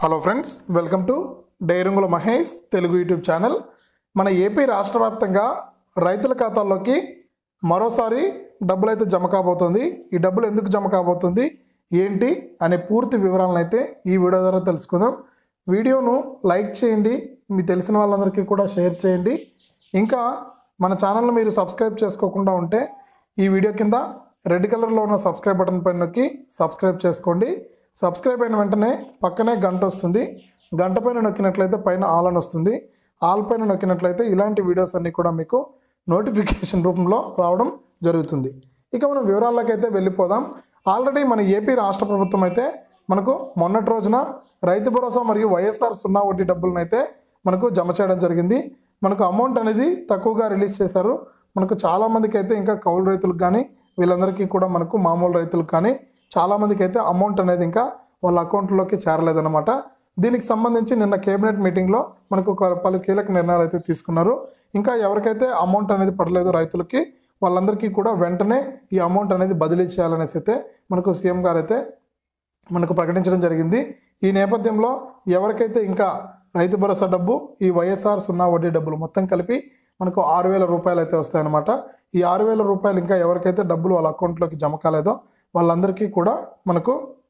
hello friends welcome to డైరంగుల Mahesh Telugu YouTube channel మన AP రాష్ట్ర వ్యాప్తంగా రైతుల ఖాతాల్లోకి మరోసారి డబ్బులు అయితే జమ కాబోతుంది ఈ డబ్బులు ఎందుకు జమ కాబోతుంది ఏంటి అనే పూర్తి వివరాలను అయితే ఈ వీడియో ద్వారా తెలుసుకుందాం వీడియోను లైక్ చేయండి మీ తెలిసిన వాళ్ళందరికీ కూడా షేర్ చేయండి ఇంకా మన ఛానల్ని మీరు సబ్స్క్రైబ్ చేసుకోకుండా ఉంటే ఈ వీడియో కింద రెడ్ కలర్లో ఉన్న సబ్స్క్రైబ్ బటన్ పైన నొక్కి సబ్స్క్రైబ్ చేసుకోండి సబ్స్క్రైబ్ అయిన వెంటనే పక్కనే గంట వస్తుంది గంట పైన నొక్కినట్లయితే పైన ఆల్ అని వస్తుంది ఆల్ పైన నొక్కినట్లయితే ఇలాంటి వీడియోస్ అన్నీ కూడా మీకు నోటిఫికేషన్ రూపంలో రావడం జరుగుతుంది ఇక మనం వివరాల్లోకి అయితే వెళ్ళిపోదాం ఆల్రెడీ మన ఏపీ రాష్ట్ర ప్రభుత్వం అయితే మనకు మొన్నటి రోజున రైతు భరోసా మరియు వైఎస్ఆర్ సున్నా వడ్డీ డబ్బులను అయితే మనకు జమ చేయడం జరిగింది మనకు అమౌంట్ అనేది తక్కువగా రిలీజ్ చేశారు మనకు చాలామందికి అయితే ఇంకా కౌలు రైతులకు కానీ వీళ్ళందరికీ కూడా మనకు మామూలు రైతులకు కానీ చాలామందికి అయితే అమౌంట్ అనేది ఇంకా వాళ్ళ అకౌంట్లోకి చేరలేదన్నమాట దీనికి సంబంధించి నిన్న కేబినెట్ మీటింగ్లో మనకు ఒక పలు కీలక నిర్ణయాలు అయితే తీసుకున్నారు ఇంకా ఎవరికైతే అమౌంట్ అనేది పడలేదు రైతులకి వాళ్ళందరికీ కూడా వెంటనే ఈ అమౌంట్ అనేది బదిలీ చేయాలనేసి అయితే మనకు సీఎం గారు అయితే మనకు ప్రకటించడం జరిగింది ఈ నేపథ్యంలో ఎవరికైతే ఇంకా రైతు భరోసా డబ్బు ఈ వైఎస్ఆర్ సున్నా వడ్డీ డబ్బులు మొత్తం కలిపి మనకు ఆరు వేల రూపాయలు అయితే వస్తాయన్నమాట ఈ ఆరు వేల రూపాయలు ఇంకా ఎవరికైతే డబ్బులు వాళ్ళ అకౌంట్లోకి జమ కాలేదో వాళ్ళందరికీ కూడా మనకు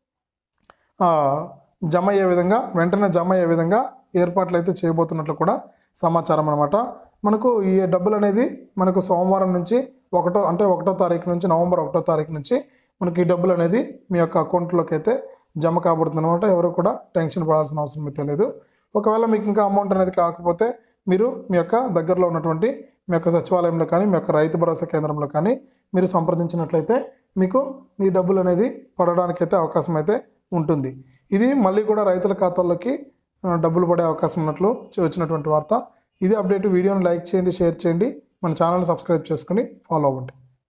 ఆ, జమ అయ్యే విధంగా వెంటనే జమ అయ్యే విధంగా ఏర్పాట్లు అయితే చేయబోతున్నట్లు కూడా సమాచారం అనమాట మనకు ఈ డబ్బులు అనేది మనకు సోమవారం నుంచి ఒకటో అంటే ఒకటో తారీఖు నుంచి నవంబర్ ఒకటో తారీఖు నుంచి మనకి ఈ డబ్బులు అనేది మీ యొక్క అకౌంట్లోకి అయితే జమ కాబడుతుంది అనమాట ఎవరు కూడా టెన్షన్ పడాల్సిన అవసరం అయితే లేదు ఒకవేళ మీకు ఇంకా అమౌంట్ అనేది కాకపోతే మీరు మీ యొక్క దగ్గరలో ఉన్నటువంటి మీ యొక్క సచివాలయంలో కానీ మీ యొక్క రైతు భరోసా కేంద్రంలో కానీ మీరు సంప్రదించినట్లయితే మీకు ఈ డబ్బులు అనేది పడడానికి అయితే అవకాశం అయితే ఉంటుంది ఇది మళ్ళీ కూడా రైతుల ఖాతాల్లోకి ఆ, డబ్బులు పడే అవకాశం ఉన్నట్లు వచ్చినటువంటి వార్త ఇది అప్డేట్ వీడియోని లైక్ చేయండి షేర్ చేయండి మన ఛానల్ సబ్స్క్రైబ్ చేసుకుని ఫాలో అవ్వండి